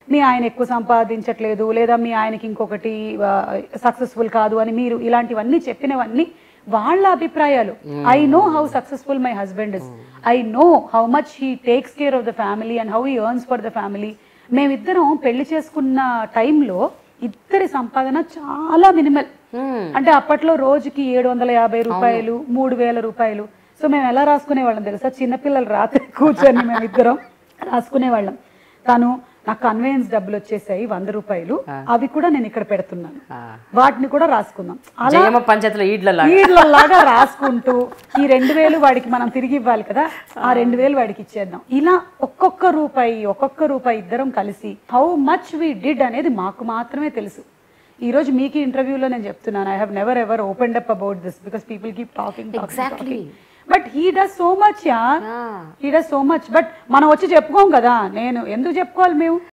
మీ ఆయన ఎక్కువ సంపాదించట్లేదు లేదా మీ ఆయనకి ఇంకొకటి సక్సెస్ఫుల్ కాదు అని మీరు ఇలాంటివన్నీ చెప్పినవన్నీ వాళ్ళ అభిప్రాయాలు I know how successful my husband is I know how much he takes care of the family and how he earns for the family మేమిద్దరం పెళ్లి చేసుకున్న టైంలో ఇద్దరి సంపాదన చాలా మినిమల్ అంటే అప్పట్లో రోజుకి ఏడు వందల యాభై రూపాయలు మూడు వేల రూపాయలు సో మేము ఎలా రాసుకునే వాళ్ళం తెలుసా చిన్నపిల్లలు రాత్రి కూర్చొని మేము ఇద్దరం రాసుకునే వాళ్ళం తను నాకు కన్వెన్స్ డబ్బులు వచ్చేసాయి వంద రూపాయలు అవి కూడా నేను ఇక్కడ పెడుతున్నాను వాటిని కూడా రాసుకుందాం అలా జయమ్మ పంచాయతీలో ఈడ్ల వీళ్ళలాగా రాసుకుంటూ ఈ రెండు వేలు వాడికి మనం తిరిగి ఇవ్వాలి కదా ఆ రెండు వేలు వాడికి ఇచ్చేద్దాం ఇలా ఒక్కొక్క రూపాయి ఒక్కొక్క రూపాయి ఇద్దరం కలిసి హౌ మచ్ వి డిడ్ అనేది మాకు మాత్రమే తెలుసు ఈ రోజు మీకు ఇంటర్వ్యూలో నేను చెప్తున్నాను I have never ever opened up about this because people keep talking Exactly. But he does so much yeah he does so much but మనం వచ్చి చెప్పుకోం కదా నేను ఎందుకు చెప్పుకోవాలి మేము